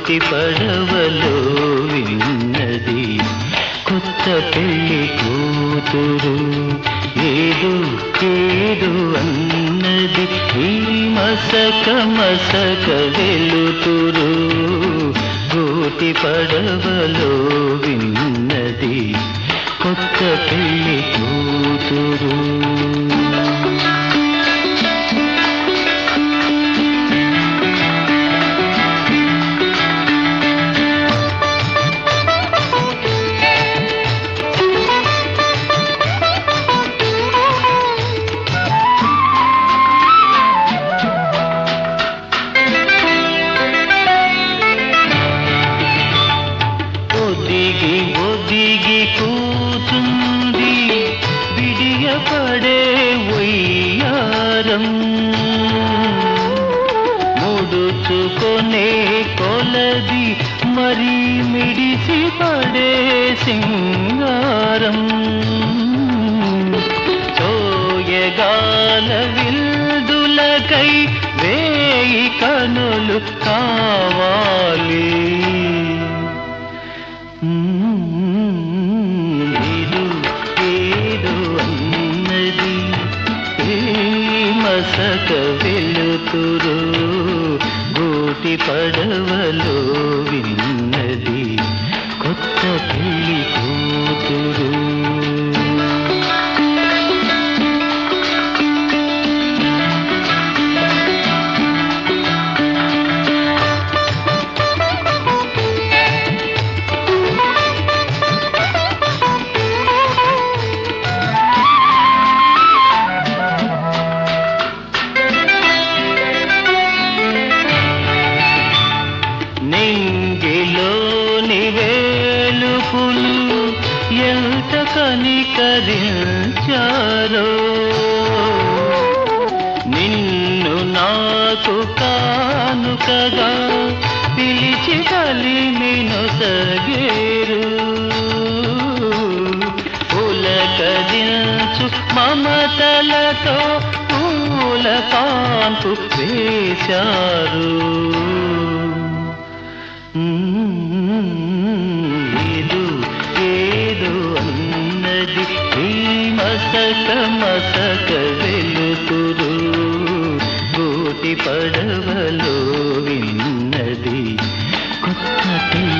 గోటి పడవలో విన్నది కొత్త పెళ్లి కూతురు ఏదో ఏదో అన్నది ఈ మసక మసక వెలుతురు గోటి పడవలో విన్నది కొత్త పెళ్లి కూతురు ఒదిగి ఒదిగి కూతుంది విడియపడే వయ్యారం ముడుచుకొనే కొలది మరి మిడిసి పడే సింగారం చోయగాల విల్దులకై వేయి కనులు కావాలి ఏదో ఏదో అన్నది ఏ మసక వెలుతురు గోటి పడవలో విన్నది కొత్త పెళ్లి కూతురు నింగిలోని వేలుపులు ఎంత కనికరించారో నిన్ను నాకు కానుకగా పిలిచి కలిమిను సగేరు పులకరించు మమతలతో పూల కాంపు వేశారు ఏదో ఏదో అన్నది ఈ మసక మసక వెలుతురు గోటి పడవలో విన్నది కొత్త